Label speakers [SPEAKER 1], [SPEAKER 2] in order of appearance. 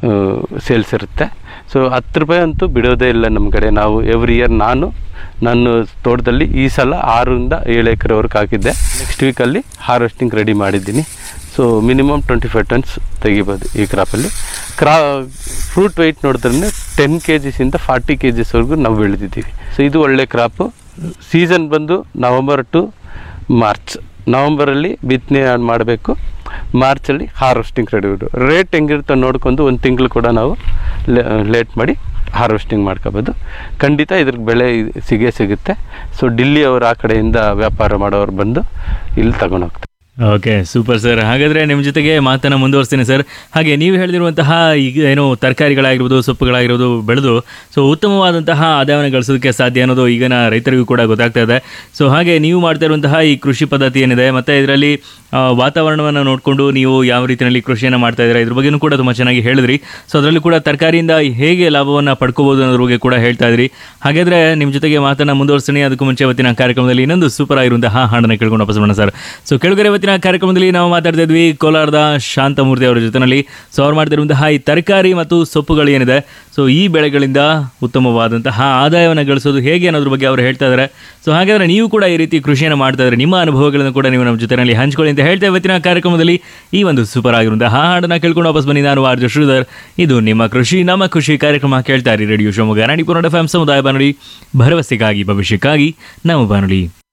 [SPEAKER 1] sales ಇರುತ್ತೆ so ಹತ್ತು ರೂಪಾಯಿ ಅಂತೂ ಬಿಡೋದೇ ಇಲ್ಲ ನಮ್ಮ ಕಡೆ ನಾವು ಎವ್ರಿ ಇಯರ್ ನಾನು ನನ್ನ ತೋಟದಲ್ಲಿ ಈ ಸಲ ಆರರಿಂದ ಏಳು ಎಕರೆವರೆಗೆ ಹಾಕಿದ್ದೆ ನೆಕ್ಸ್ಟ್ ವೀಕಲ್ಲಿ ಹಾರ್ವೆಸ್ಟಿಂಗ್ ರೆಡಿ ಮಾಡಿದ್ದೀನಿ so minimum twenty five tons ತೆಗಿಬೋದು ಈ ಕ್ರಾಪಲ್ಲಿ ಕ್ರಾ ಫ್ರೂಟ್ ವೆಯ್ಟ್ ನೋಡಿದ್ರೆ ಟೆನ್ ಕೆ ಜಿಸಿಂದ ಫಾರ್ಟಿ ಕೆ ಜಿಸ್ವರೆಗೂ ನಾವು ಬೆಳೆದಿದ್ದೀವಿ ಸೊ ಇದು ಒಳ್ಳೆ ಕ್ರಾಪು ಸೀಸನ್ ಬಂದು ನವಂಬರ್ ಟು ಮಾರ್ಚ್ ನವಂಬರಲ್ಲಿ ಬಿತ್ತನೆ ಮಾಡಬೇಕು ಮಾರ್ಚಲ್ಲಿ ಹಾರ್ವೆಸ್ಟಿಂಗ್ ರೆಡಿ ರೇಟ್ ಹೆಂಗಿರುತ್ತೆ ನೋಡ್ಕೊಂಡು ಒಂದು ತಿಂಗಳು ಕೂಡ ನಾವು ಲೇಟ್ ಮಾಡಿ ಹಾರ್ವೆಸ್ಟಿಂಗ್ ಮಾಡ್ಕೋಬೋದು ಖಂಡಿತ ಇದ್ರ ಬೆಳೆ ಇದ್- ಸಿಗೇ ಸಿಗುತ್ತೆ ಸೊ ಡಿಲ್ಲಿ ಅವರು ಆ ಕಡೆಯಿಂದ ವ್ಯಾಪಾರ ಮಾಡೋರು ಬಂದು ಇಲ್ಲಿ ತಗೊಂಡು ಹೋಗ್ತಾರೆ
[SPEAKER 2] ಓಕೆ ಸೂಪರ್ ಸರ್ ಹಾಗಾದರೆ ನಿಮ್ಮ ಜೊತೆಗೆ ಮಾತನ್ನು ಮುಂದುವರಿಸ್ತೀನಿ ಸರ್ ಹಾಗೆ ನೀವು ಹೇಳಿದಿರುವಂತಹ ಈಗ ಏನು ತರಕಾರಿಗಳಾಗಿರ್ಬೋದು ಸೊಪ್ಪುಗಳಾಗಿರ್ಬೋದು ಬೆಳೆದು ಸೊ ಉತ್ತಮವಾದಂತಹ ಆದಾಯವನ್ನು ಗಳಿಸೋದಕ್ಕೆ ಸಾಧ್ಯ ಅನ್ನೋದು ಈಗಿನ ರೈತರಿಗೂ ಕೂಡ ಗೊತ್ತಾಗ್ತಾ ಇದೆ ಸೊ ಹಾಗೆ ನೀವು ಮಾಡ್ತಾ ಇರುವಂತಹ ಈ ಕೃಷಿ ಪದ್ಧತಿ ಏನಿದೆ ಮತ್ತು ಇದರಲ್ಲಿ ವಾತಾವರಣವನ್ನು ನೋಡಿಕೊಂಡು ನೀವು ಯಾವ ರೀತಿಯಲ್ಲಿ ಕೃಷಿಯನ್ನು ಮಾಡ್ತಾ ಇದ್ದೀರಾ ಇದ್ರ ಬಗ್ಗೆನೂ ಕೂಡ ತುಂಬ ಚೆನ್ನಾಗಿ ಹೇಳಿದ್ರಿ ಸೊ ಅದರಲ್ಲಿ ಕೂಡ ತರಕಾರಿಯಿಂದ ಹೇಗೆ ಲಾಭವನ್ನು ಪಡ್ಕೋಬೋದು ಅನ್ನೋದ್ರ ಬಗ್ಗೆ ಕೂಡ ಹೇಳ್ತಾ ಇದ್ರಿ ಹಾಗಾದರೆ ನಿಮ್ಮ ಜೊತೆಗೆ ಮಾತನ್ನು ಮುಂದುವರಿಸ್ತೀನಿ ಅದಕ್ಕೂ ಮುಂಚೆ ಇವತ್ತಿನ ಕಾರ್ಯಕ್ರಮದಲ್ಲಿ ಇನ್ನೊಂದು ಸೂಪರ್ ಆಗಿರುವಂತಹ ಹಾಡನ್ನು ಕೇಳ್ಕೊಂಡು ವಾಪಸ್ ಮಾಡೋಣ ಸರ್ ಸೊ ಕೆಳಗರೆ ಇವತ್ತಿನ ಕಾರ್ಯಕ್ರಮದಲ್ಲಿ ನಾವು ಮಾತಾಡ್ತಾ ಇದ್ವಿ ಕೋಲಾರದ ಶಾಂತಮೂರ್ತಿ ಅವರ ಜೊತೆನಲ್ಲಿ ಸೊ ಅವ್ರು ಮಾಡ್ತಿರುವಂತಹ ಈ ತರಕಾರಿ ಮತ್ತು ಸೊಪ್ಪುಗಳು ಏನಿದೆ ಸೊ ಈ ಬೆಳೆಗಳಿಂದ ಉತ್ತಮವಾದಂತಹ ಆದಾಯವನ್ನು ಗಳಿಸೋದು ಹೇಗೆ ಅನ್ನೋದ್ರ ಬಗ್ಗೆ ಅವರು ಹೇಳ್ತಾ ಇದ್ದಾರೆ ಸೊ ಹಾಗಾದ್ರೆ ನೀವು ಕೂಡ ಈ ರೀತಿ ಕೃಷಿಯನ್ನು ಮಾಡ್ತಾ ಇದ್ರೆ ನಿಮ್ಮ ಅನುಭವಗಳನ್ನು ಕೂಡ ನೀವು ನಮ್ಮ ಜೊತೆನಲ್ಲಿ ಹಂಚ್ಕೊಳ್ಳಿ ಅಂತ ಹೇಳ್ತಾ ಇವತ್ತಿನ ಕಾರ್ಯಕ್ರಮದಲ್ಲಿ ಈ ಒಂದು ಸೂಪರ್ ಆಗಿರುವಂತಹ ಹಾಡನ್ನು ಕೇಳ್ಕೊಂಡು ವಾಪಸ್ ಬನ್ನಿ ನಾನು ಆರ್ಜು ಶ್ರೀಧರ್ ಇದು ನಿಮ್ಮ ಕೃಷಿ ನಮ್ಮ ಕೃಷಿ ಕಾರ್ಯಕ್ರಮ ಕೇಳ್ತಾ ಇರಿ ರೇಡಿಯೋ ಶಿವಮೊಗ್ಗ ನಾಡಿ ಪುನಡ ಎಫ್ ಸಮುದಾಯ ಬಾನುಲಿ ಭರವಸೆಗಾಗಿ ಭವಿಷ್ಯಕ್ಕಾಗಿ ನಮ್ಮ ಬಾನುಲಿ